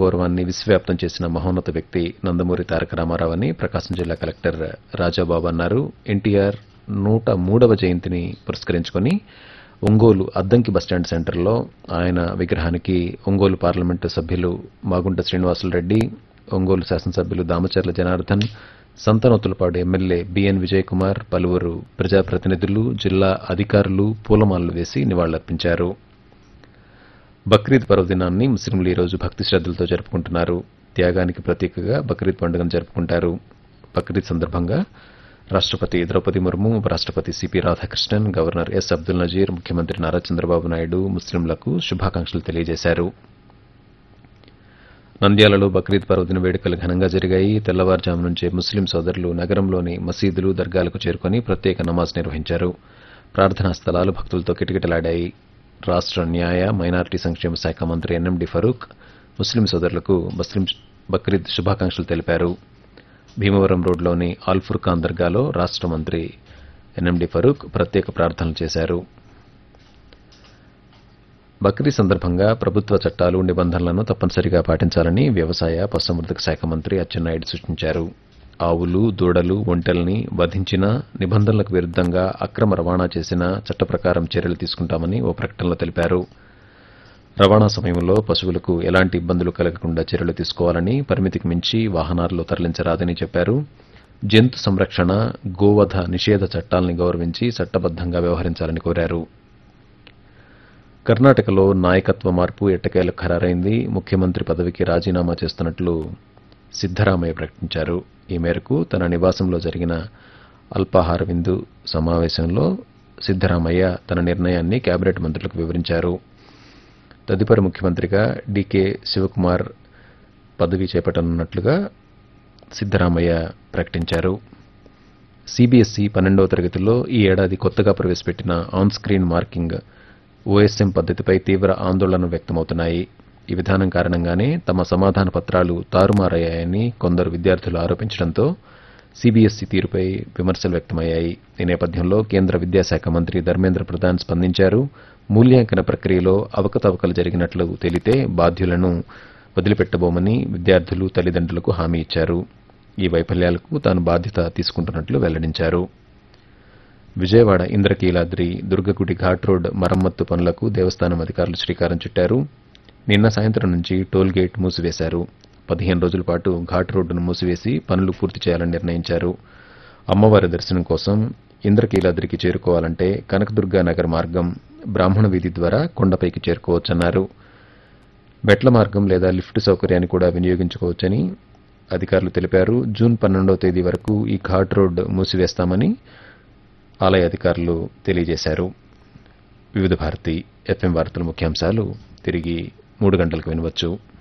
గౌరవాన్ని విశ్వవ్యాప్తం చేసిన మహోన్నత వ్యక్తి నందమూరి తారక రామారావు అని ప్రకాశం జిల్లా కలెక్టర్ రాజాబాబు అన్నారు ఎన్టీఆర్ నూట మూడవ జయంతిని పురస్కరించుకొని ఒంగోలు అద్దంకి బస్టాండ్ సెంటర్లో ఆయన విగ్రహానికి ఒంగోలు పార్లమెంటు సభ్యులు మాగుంట శ్రీనివాసులరెడ్డి ఒంగోలు శాసనసభ్యులు దామచర్ల జనార్దన్ సంతనోతులపాడు ఎమ్మెల్యే బిఎన్ విజయ్ కుమార్ పలువురు ప్రజాప్రతినిధులు జిల్లా అధికారులు పూలమాలలు వేసి నివాళులర్పించారు బక్రీద్ పర్వదినాన్ని ముస్లింలు ఈ రోజు భక్తి శ్రద్దలతో జరుపుకుంటున్నారు త్యాగానికి ప్రతీకగా బక్రీద్ పండుగను జరుపుకుంటారు బక్రీద్ సందర్భంగా రాష్ట్రపతి ద్రౌపది ముర్ము ఉపరాష్ట్రపతి CP Radhakrishnan governor S Abdul Nazeer ముఖ్యమంత్రి నారా చంద్రబాబు నాయుడు ముస్లింలకు శుభాకాంక్షలు తెలియజేశారు నంద్యాలలో బక్రీద్ పర్వదిన వేడుకలు ఘనంగా జరిగాయి తెల్లవారుజాము నుంచే ముస్లిం సోదరులు నగరంలోని మసీదులు దర్గాలకు చేరుకుని ప్రత్యేక నమాజ్ నిర్వహించారు ప్రార్థనా స్థలాలు భక్తులతో కిటకిటలాడాయి రాష్ట్ర న్యాయ మైనారిటీ సంక్షేమ శాఖ మంత్రి ఎన్ఎండి ఫరూక్ ముస్లిం సోదరులకు ముస్లిం బక్రీద్ శుభాకాంక్షలు తెలిపారు భీమవరం రోడ్లోని ఆల్ఫుర్ఖాన్ దర్గాలో రాష్ట్ర మంత్రి ఎన్ఎండి ఫరూక్ ప్రత్యేక ప్రార్థనలు చేశారు బక్రీద్ సందర్భంగా ప్రభుత్వ చట్టాలు నిబంధనలను తప్పనిసరిగా పాటించాలని వ్యవసాయ పశుసంవర్ధక శాఖ మంత్రి అచ్చెన్నాయుడు సూచించారు ఆవులు దూడలు ఒంటెల్ని వధించిన నిబంధనలకు విరుద్ధంగా అక్రమ రవాణా చేసిన చట్ట ప్రకారం చర్యలు తీసుకుంటామని ఓ ప్రకటనలో తెలిపారు రవాణా సమయంలో పశువులకు ఎలాంటి ఇబ్బందులు కలగకుండా చర్యలు తీసుకోవాలని పరిమితికి మించి వాహనాల్లో తరలించరాదని చెప్పారు జంతు సంరక్షణ గోవధ నిషేధ చట్టాల్ని గౌరవించి చట్టబద్దంగా వ్యవహరించాలని కోరారు కర్ణాటకలో నాయకత్వ మార్పు ఎట్టకేలకు ఖరారైంది ముఖ్యమంత్రి పదవికి రాజీనామా చేస్తున్నట్లు సిద్దరామయ్య ప్రకటించారు ఈ మేరకు తన నివాసంలో జరిగిన అల్పాహార విందు సమావేశంలో సిద్దరామయ్య తన నిర్ణయాన్ని కేబినెట్ మంత్రులకు వివరించారు తదుపరి ముఖ్యమంత్రిగా డీకే శివకుమార్ పదవి చేపట్టనున్నట్లుగా సిద్దరామయ్య ప్రకటించారు సిబిఎస్ఈ పన్నెండవ తరగతిలో ఈ ఏడాది కొత్తగా ప్రవేశపెట్టిన ఆన్ స్క్రీన్ మార్కింగ్ ఓఎస్ఎం పద్ధతిపై తీవ్ర ఆందోళనలు వ్యక్తమవుతున్నాయి ఈ విధానం కారణంగానే తమ సమాధాన పత్రాలు తారుమారయ్యాయని కొందరు విద్యార్థులు ఆరోపించడంతో సిబిఎస్ఈ తీరుపై విమర్శలు వ్యక్తమయ్యాయి ఈ నేపథ్యంలో కేంద్ర విద్యాశాఖ మంత్రి ధర్మేంద్ర ప్రధాన్ స్పందించారు మూల్యాంకన ప్రక్రియలో అవకతవకలు జరిగినట్లు తేలితే బాధ్యులను వదిలిపెట్టబోమని విద్యార్థులు తల్లిదండ్రులకు హామీ ఇచ్చారు ఈ వైఫల్యాలకు తాను బాధ్యత తీసుకుంటున్నట్లు వెల్లడించారు విజయవాడ ఇంద్రకీలాద్రి దుర్గగుడి ఘాట్ రోడ్ మరమ్మత్తు పనులకు దేవస్థానం అధికారులు శ్రీకారం చుట్టారు నిన్న సాయంత్రం నుంచి టోల్ గేట్ మూసివేశారు పదిహేను రోజుల పాటు ఘాట్ రోడ్డును మూసివేసి పనులు పూర్తి చేయాలని నిర్ణయించారు అమ్మవారి దర్శనం కోసం ఇంద్రకీలాద్రికి చేరుకోవాలంటే కనకదుర్గా నగర్ మార్గం బ్రాహ్మణ వీధి ద్వారా కొండపైకి చేరుకోవచ్చన్నారు మెట్ల మార్గం లేదా లిఫ్ట్ సౌకర్యాన్ని కూడా వినియోగించుకోవచ్చని అధికారులు తెలిపారు జూన్ పన్నెండవ తేదీ వరకు ఈ ఘాట్ రోడ్ మూసివేస్తామని ఆలయ అధికారులు తెలియజేశారు వివిధ భారతి ఎఫ్ఎం వార్తల ముఖ్యాంశాలు తిరిగి మూడు గంటలకు వినవచ్చు